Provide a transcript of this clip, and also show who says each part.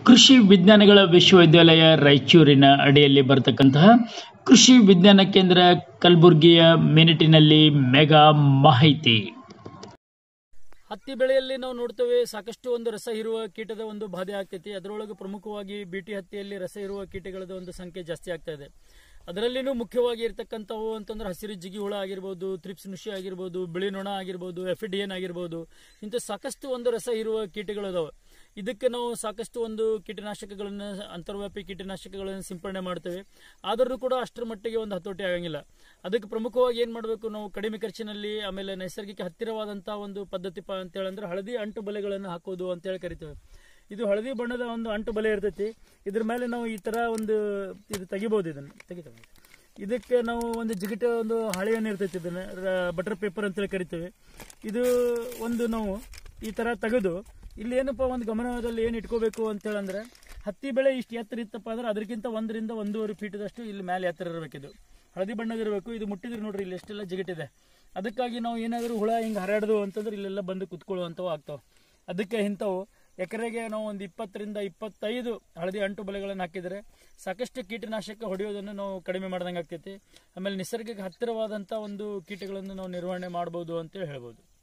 Speaker 1: ಕೃಷಿ ವಿಜ್ಞಾನಗಳ ವಿಶ್ವವಿದ್ಯಾಲಯ ರಾಯಚೂರಿನ ಅಡಿಯಲ್ಲಿ ಬರತಕ್ಕಂತಹ ಕೃಷಿ ವಿಜ್ಞಾನ ಕೇಂದ್ರ ಕಲಬುರಗಿಯ ಮಿನಿಟಿನಲ್ಲಿ ಮೆಗಾ ಮಾಹಿತಿ
Speaker 2: ಹತ್ತಿ ಬೆಳೆಯಲ್ಲಿ ನಾವು ನೋಡ್ತೇವೆ ಸಾಕಷ್ಟು ಒಂದು ರಸ ಇರುವ ಕೀಟದ ಒಂದು ಬಾಧೆ ಆಗ್ತೈತಿ ಅದರೊಳಗೆ ಪ್ರಮುಖವಾಗಿ ಬಿಟಿ ಹತ್ತಿಯಲ್ಲಿ ರಸ ಇರುವ ಕೀಟಗಳದ ಒಂದು ಸಂಖ್ಯೆ ಜಾಸ್ತಿ ಆಗ್ತಾ ಇದೆ ಅದರಲ್ಲಿನೂ ಮುಖ್ಯವಾಗಿ ಇರತಕ್ಕಂಥವು ಅಂತಂದ್ರೆ ಹಸಿರು ಜಿಗಿ ಹುಳ ಆಗಿರ್ಬೋದು ತ್ರಿಪ್ಸ್ ನುಷಿ ಆಗಿರ್ಬೋದು ಬಿಳಿ ನೊಣ ಆಗಿರ್ಬೋದು ಎಫಿಡಿಯನ್ ಆಗಿರ್ಬೋದು ಇಂಥ ಸಾಕಷ್ಟು ಒಂದು ರಸ ಇರುವ ಕೀಟಗಳು ಅದಾವೆ ಇದಕ್ಕೆ ನಾವು ಸಾಕಷ್ಟು ಒಂದು ಕೀಟನಾಶಕಗಳನ್ನು ಅಂತರ್ವ್ಯಾಪಿ ಕೀಟನಾಶಕಗಳನ್ನು ಸಿಂಪಡಣೆ ಮಾಡ್ತೇವೆ ಆದರೂ ಕೂಡ ಅಷ್ಟರ ಮಟ್ಟಿಗೆ ಒಂದು ಹತೋಟಿ ಆಗಂಗಿಲ್ಲ ಅದಕ್ಕೆ ಪ್ರಮುಖವಾಗಿ ಏನು ಮಾಡಬೇಕು ನಾವು ಕಡಿಮೆ ಖರ್ಚಿನಲ್ಲಿ ಆಮೇಲೆ ನೈಸರ್ಗಿಕ ಹತ್ತಿರವಾದಂತಹ ಒಂದು ಪದ್ಧತಿ ಪ ಅಂತೇಳಿ ಅಂದ್ರೆ ಹಳದಿ ಅಂಟು ಬಲೆಗಳನ್ನು ಹಾಕೋದು ಅಂತೇಳಿ ಕರಿತೇವೆ ಇದು ಹಳದಿ ಬಣ್ಣದ ಒಂದು ಅಂಟು ಬಲೆ ಇರ್ತೈತಿ ಇದ್ರ ಮೇಲೆ ನಾವು ಈ ತರ ಒಂದು ಇದು ತೆಗಿಬಹುದು ಇದನ್ನ ತೆಗಿತೇವೆ ಇದಕ್ಕೆ ನಾವು ಒಂದು ಜಿಗಿಟ ಒಂದು ಹಾಳೆಯನ್ನು ಇರ್ತೈತಿ ಇದನ್ನ ಬಟರ್ ಪೇಪರ್ ಅಂತೇಳಿ ಕರಿತೇವೆ ಇದು ಒಂದು ನಾವು ಈ ತರ ತೆಗೆದು ಇಲ್ಲಿ ಏನಪ್ಪ ಒಂದು ಗಮನದಲ್ಲಿ ಏನು ಇಟ್ಕೋಬೇಕು ಅಂತೇಳಿ ಅಂದ್ರೆ ಹತ್ತಿ ಬೆಳೆ ಇಷ್ಟು ಎತ್ತರ ಇತ್ತಪ್ಪ ಅಂದ್ರೆ ಅದಕ್ಕಿಂತ ಒಂದರಿಂದ ಒಂದೂವರೆ ಫೀಟದಷ್ಟು ಇಲ್ಲಿ ಮೇಲೆ ಎತ್ತರ ಇರಬೇಕಿದು ಹಳದಿ ಬಣ್ಣದಿರಬೇಕು ಇದು ಮುಟ್ಟಿದ್ರೆ ನೋಡ್ರಿ ಇಲ್ಲಿ ಎಷ್ಟೆಲ್ಲ ಜಿಗಿಟಿದೆ ಅದಕ್ಕಾಗಿ ನಾವು ಏನಾದರೂ ಹುಳ ಹಿಂಗೆ ಹರಡ್ದು ಅಂತಂದ್ರೆ ಇಲ್ಲೆಲ್ಲ ಬಂದು ಕುತ್ಕೊಳ್ಳುವಂಥವು ಆಗ್ತಾವೆ ಅದಕ್ಕೆ ಇಂಥವು ಎಕರೆಗೆ ನಾವು ಒಂದು ಇಪ್ಪತ್ತರಿಂದ ಇಪ್ಪತ್ತೈದು ಹಳದಿ ಅಂಟು ಬಲೆಗಳನ್ನು ಹಾಕಿದರೆ ಸಾಕಷ್ಟು ಕೀಟನಾಶಕ ಹೊಡೆಯೋದನ್ನು ನಾವು ಕಡಿಮೆ ಮಾಡ್ದಂಗೆ ಆಗ್ತೈತಿ ಆಮೇಲೆ ನಿಸರ್ಗಕ್ಕೆ ಹತ್ತಿರವಾದಂಥ ಒಂದು ಕೀಟಗಳನ್ನು ನಾವು ನಿರ್ವಹಣೆ ಮಾಡ್ಬೋದು ಅಂತೇಳಿ ಹೇಳ್ಬೋದು